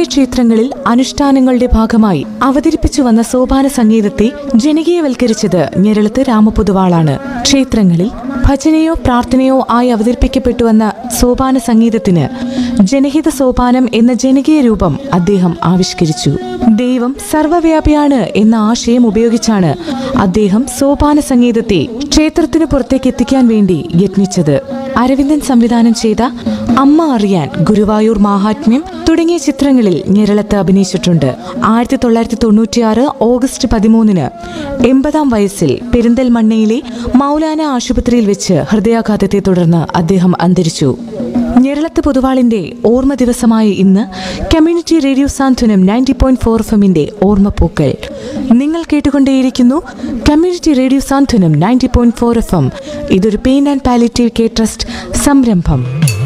ക്ഷേത്രങ്ങളിൽ അനുഷ്ഠാനങ്ങളുടെ ഭാഗമായി അവതരിപ്പിച്ചു വന്ന സോപാന സംഗീതത്തെ ജനകീയവൽക്കരിച്ചത് ഞെരളത്ത് രാമപൊതുവാളാണ് ക്ഷേത്രങ്ങളിൽ ഭജനയോ പ്രാർത്ഥനയോ ആയി അവതരിപ്പിക്കപ്പെട്ടുവന്ന സോപാന സംഗീതത്തിന് ജനഹിത സോപാനം എന്ന ജനകീയ രൂപം അദ്ദേഹം ആവിഷ്കരിച്ചു ദൈവം സർവവ്യാപിയാണ് എന്ന ആശയം ഉപയോഗിച്ചാണ് അദ്ദേഹം സോപാന സംഗീതത്തെ ക്ഷേത്രത്തിനു പുറത്തേക്ക് എത്തിക്കാൻ വേണ്ടി യത്നിച്ചത് അരവിന്ദൻ സംവിധാനം ചെയ്ത അമ്മ അറിയാൻ ഗുരുവായൂർ മാഹാത്മ്യം തുടങ്ങിയ ചിത്രങ്ങളിൽ ഞെരളത്ത് അഭിനയിച്ചിട്ടുണ്ട് ആയിരത്തി തൊള്ളായിരത്തി തൊണ്ണൂറ്റിയാറ് ഓഗസ്റ്റ് പതിമൂന്നിന് എൺപതാം വയസ്സിൽ പെരിന്തൽമണ്ണയിലെ മൗലാന ആശുപത്രിയിൽ വെച്ച് ഹൃദയാഘാതത്തെ തുടർന്ന് അദ്ദേഹം അന്തരിച്ചു ഞെരളത്ത് പൊതുവാളിന്റെ ഓർമ്മ ദിവസമായ ഇന്ന് community radio Santhwanam ninety point four എഫിന്റെ ഓർമ്മപ്പൂക്കൾ നിങ്ങൾ കേട്ടുകൊണ്ടേയിരിക്കുന്നു community radio Santhwanam ninety point four F M ഇതൊരു pain and palliative care trust സംരംഭം